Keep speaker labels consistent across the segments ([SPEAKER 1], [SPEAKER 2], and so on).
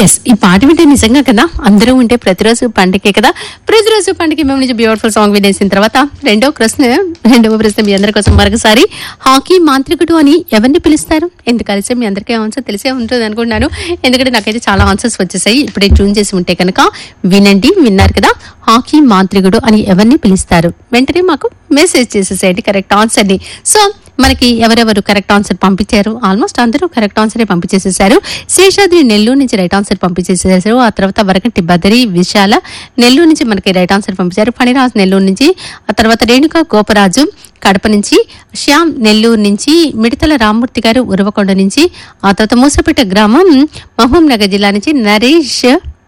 [SPEAKER 1] Yes ఈ పాట వింటే నిజంగా కదా అందరూ ఉంటే ప్రతిరోజు పండుగే కదా ప్రతిరోజు పండుగ మేము నుంచి బ్యూటిఫుల్ సాంగ్ వినేసిన తర్వాత రెండో ప్రశ్న రెండవ ప్రశ్న మీ అందరి కోసం మరొకసారి హాకీ మాంత్రికుడు అని ఎవరిని పిలుస్తారు ఎందుకు కలిసి మీ అందరికీ ఆన్సర్ తెలిసే ఉంటుంది అనుకుంటున్నాను ఎందుకంటే నాకైతే చాలా ఆన్సర్స్ వచ్చేసాయి ఇప్పుడే ట్యూన్ చేసి ఉంటే కనుక వినండి విన్నారు కదా హాకీ మాంత్రికుడు అని ఎవరిని పిలుస్తారు వెంటనే మాకు మెసేజ్ చేసేసేయండి కరెక్ట్ ఆన్సర్ ని సో మనకి ఎవరెవరు కరెక్ట్ ఆన్సర్ పంపించారు ఆల్మోస్ట్ అందరూ కరెక్ట్ ఆన్సర్ పంపించేసేసారు శేషాద్రి నెల్లూరు నుంచి రైట్ ఆన్సర్ పంపించేసేసారు ఆ తర్వాత వరకటి బదరి విశాల నెల్లూరు నుంచి మనకి రైట్ ఆన్సర్ పంపించారు ఫణిరాజ్ నెల్లూరు నుంచి ఆ తర్వాత రేణుక గోపరాజు కడప నుంచి శ్యామ్ నెల్లూరు నుంచి మిడతల రామ్మూర్తి గారు ఉరవకొండ నుంచి ఆ తర్వాత మూసపేట గ్రామం మహబూబ్ నగర్ జిల్లా నుంచి నరేష్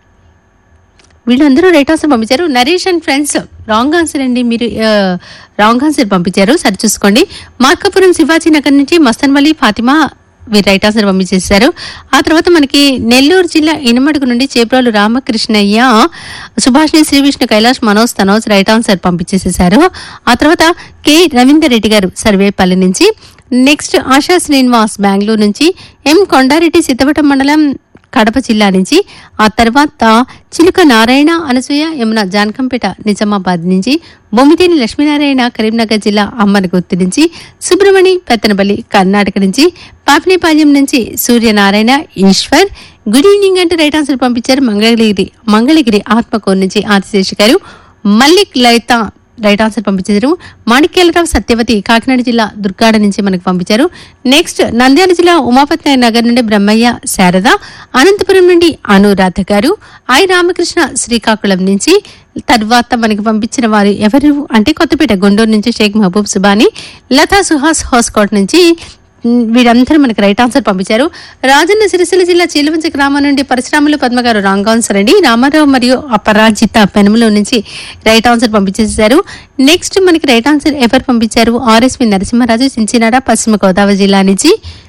[SPEAKER 1] వీళ్ళందరూ రైట్ ఆన్సర్ పంపించారు Naresh and friends wrong answer అండి మీరు రాంగ్ ఆన్సర్ పంపించారు సరి చూసుకోండి మార్కాపురం శివాజీ నగర్ నుంచి మస్తన్వలి ఫాతిమా వీరు రైట్ ఆన్సర్ పంపించేశారు ఆ తర్వాత మనకి నెల్లూరు జిల్లా ఇనమడుగు నుండి చేబ్రాలు రామకృష్ణయ్య సుభాష్ని శ్రీ విష్ణు కైలాష్ మనోజ్ తనోజ్ రైట్ ఆన్సర్ పంపించేసేశారు ఆ తర్వాత కె రవీందర్ రెడ్డి గారు సర్వేపల్లి నుంచి నెక్స్ట్ ఆశా శ్రీనివాస్ బెంగళూరు నుంచి ఎం కొండారెడ్డి సిద్ధవటం మండలం కడప జిల్లా నుంచి ఆ తర్వాత చిలుక నారాయణ అనసూయ యమున జానకంపేట నిజామాబాద్ నుంచి బొమ్మిదేని లక్ష్మీనారాయణ కరీంనగర్ జిల్లా అమ్మనగుర్తి నుంచి సుబ్రమణి పెత్తనపల్లి కర్ణాటక నుంచి పాపినేపాలెం నుంచి సూర్యనారాయణ ఈశ్వర్ గుడ్ ఈవినింగ్ అంటే రైట్ ఆన్సర్ పంపించారు మంగళగిరి మంగళగిరి ఆత్మకూరు నుంచి ఆదిశేష్ గారు మల్లిక్ లైతా రైట్ ఆన్సర్ పంపించారు మాణిక్యాలరావు సత్యవతి కాకినాడ జిల్లా దుర్గాడ నుంచి మనకు పంపించారు నెక్స్ట్ నంద్యాల జిల్లా ఉమాపతి నగర్ నుండి బ్రహ్మయ్య శారద అనంతపురం నుండి అనురాధ గారు ఐ రామకృష్ణ శ్రీకాకుళం నుంచి తర్వాత మనకి పంపించిన వారు ఎవరు అంటే కొత్తపేట గుంటూరు నుంచి షేక్ మహబూబ్ సుబాని లతా సుహాస్ హోస్కోట్ నుంచి మ్, వీరందరూ మనకి రైట్ ఆన్సర్ పంపించారు రాజన్న సిరిసిల్ల జిల్లా చీలవంచి గ్రామం నుండి పరశురాములు పద్మ గారు రాంగ్ ఆన్సర్ అండి రామారావు మరియు అపరాజిత పెనుముల నుంచి రైట్ ఆన్సర్ పంపించేశారు నెక్స్ట్ మనకి రైట్ ఆన్సర్ ఎవరు పంపించారు ఆర్ఎస్వి నరసింహరాజు చించినాడ పశ్చిమ గోదావరి జిల్లా నుంచి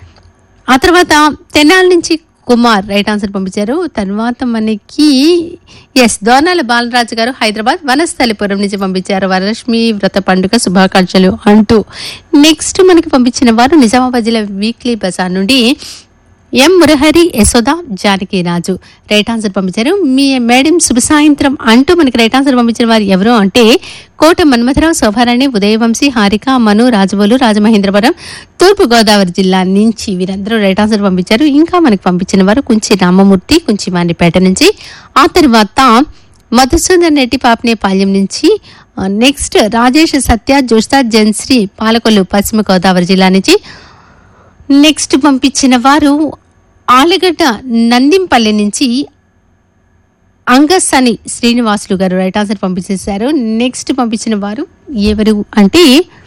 [SPEAKER 1] ఆ తర్వాత తెనాల నుంచి కుమార్ రైట్ ఆన్సర్ పంపించారు తర్వాత మనకి ఎస్ దోనాల బాలరాజు గారు హైదరాబాద్ వనస్థలిపురం నుంచి పంపించారు వరలక్ష్మి వ్రత పండుగ శుభాకాంక్షలు అంటూ నెక్స్ట్ మనకి పంపించిన వారు నిజామాబాద్ జిల్లా వీక్లీ బజార్ నుండి M Murahari Yashoda Janaki Raju right answer పంపించారు మీ మేడం శుభ సాయంత్రం అంటూ మనకి రైట్ ఆన్సర్ పంపించిన వారు ఎవరు అంటే కోట మన్మథరావు శోభారాణి ఉదయవంశీ హారిక మను రాజబోలు రాజమహేంద్రవరం తూర్పు గోదావరి జిల్లా నుంచి వీరందరూ రైట్ ఆన్సర్ పంపించారు ఇంకా మనకి పంపించిన వారు కుంచి రామమూర్తి కుంచి మానిపేట నుంచి ఆ తర్వాత మధుసూదన్ రెడ్డి పాపనేపాలెం నుంచి ఆ, నెక్స్ట్ రాజేష్ సత్య జోష్తా జన్శ్రీ పాలకొల్లు పశ్చిమ గోదావరి జిల్లా నుంచి నెక్స్ట్ పంపించిన వారు ఆలగడ్డ నందింపల్లి నుంచి అంగస్ అని శ్రీనివాసులు గారు రైట్ ఆన్సర్ పంపించేశారు నెక్స్ట్ పంపించిన వారు ఎవరు అంటే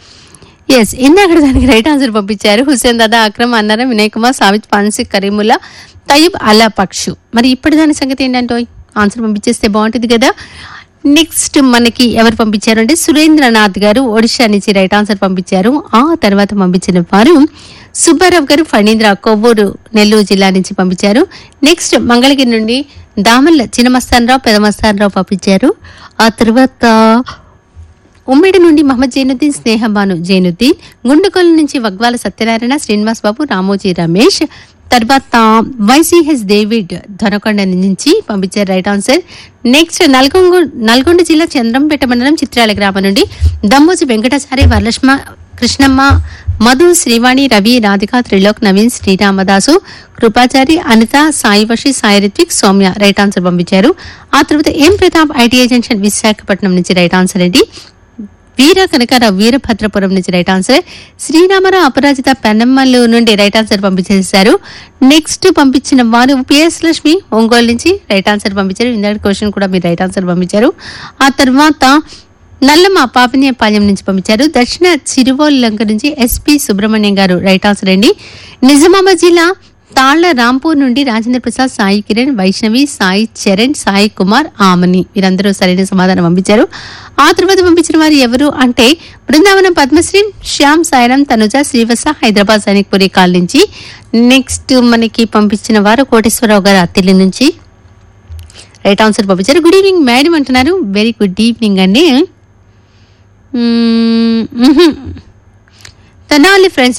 [SPEAKER 1] ఎస్ ఇందాక దానికి రైట్ ఆన్సర్ పంపించారు హుసేన్ దాదా అక్రమ్ అన్నారం వినయ్ కుమార్ సావిత్ పాన్సి కరీముల్లా తయ్యబ్ అల్లా పక్షు మరి ఇప్పటి దాని సంగతి ఏంటంటే ఆన్సర్ పంపించేస్తే బాగుంటుంది కదా నెక్స్ట్ మనకి ఎవరు పంపించారు అంటే సురేంద్రనాథ్ గారు ఒడిషా నుంచి రైట్ ఆన్సర్ పంపించారు ఆ తర్వాత పంపించిన వారు సుబ్బారావు గారు ఫణీంద్ర కొవ్వూరు నెల్లూరు జిల్లా నుంచి పంపించారు నెక్స్ట్ మంగళగిరి నుండి దామల్ల చిన్నమస్తానరావు పెదమస్తానరావు పంపించారు ఆ తర్వాత ఉమ్మడి నుండి మహమ్మద్ జైనుద్దీన్ స్నేహబాను జైనుద్దీన్ గుండుకొల నుంచి వగ్వాల సత్యనారాయణ శ్రీనివాస్ బాబు రామోజీ రమేష్ తర్వాత వైసీహెచ్ డేవిడ్ దొనకొండ నుంచి పంపించారు right answer next Nalgonda Nalgonda జిల్లా చంద్రంపేట మండలం చిత్రాల గ్రామం నుండి దమ్మోజి వెంకటాచారి వరలక్ష్మ కృష్ణమ్మ మధు శ్రీవాణి రవి రాధిక త్రిలోక్ నవీన్ శ్రీరామదాసు కృపాచారి అనిత సాయి వషి సాయి రిత్విక్ సౌమ్య రైట్ ఆన్సర్ పంపించారు ఆ తర్వాత M Pratap ITI junction Visakhapatnam నుంచి రైట్ ఆన్సర్ అండి వీర కనకారావు వీరభద్రపురం నుంచి రైట్ ఆన్సర్ శ్రీరామరావు అపరాజిత పెన్నమ్మలు నుండి రైట్ ఆన్సర్ పంపించేశారు నెక్స్ట్ పంపించిన వారు పిఎస్ లక్ష్మి ఒంగోలు నుంచి రైట్ ఆన్సర్ పంపించారు ఇందాక క్వశ్చన్ కూడా మీరు రైట్ ఆన్సర్ పంపించారు ఆ తర్వాత నల్లమ్మ పాపనీయపాలెం నుంచి పంపించారు దక్షిణ చిరువోలు లంక నుంచి ఎస్పి సుబ్రహ్మణ్యం గారు రైట్ ఆన్సర్ అండి నిజామాబాద్ జిల్లా తాళ్ల రాంపూర్ నుండి రాజేంద్ర ప్రసాద్ సాయి కిరణ్ వైష్ణవి సాయి చరణ్ సాయి కుమార్ ఆమని వీరందరూ సరైన సమాధానం పంపించారు ఆ తర్వాత పంపించిన వారు ఎవరు అంటే బృందావనం పద్మశ్రీ శ్యామ్ సాయిరాం తనుజ శ్రీవస హైదరాబాద్ సైనిక్పురి కాల్ నుంచి నెక్స్ట్ మనకి పంపించిన వారు కోటేశ్వరరావు గారు అత్తిలి నుంచి రైట్ ఆన్సర్ పంపించారు గుడ్ ఈవినింగ్ మేడం అంటున్నారు వెరీ గుడ్ ఈవినింగ్ అండి మ్మ్, మ్హూ. తెనాలి ఫ్రెండ్స్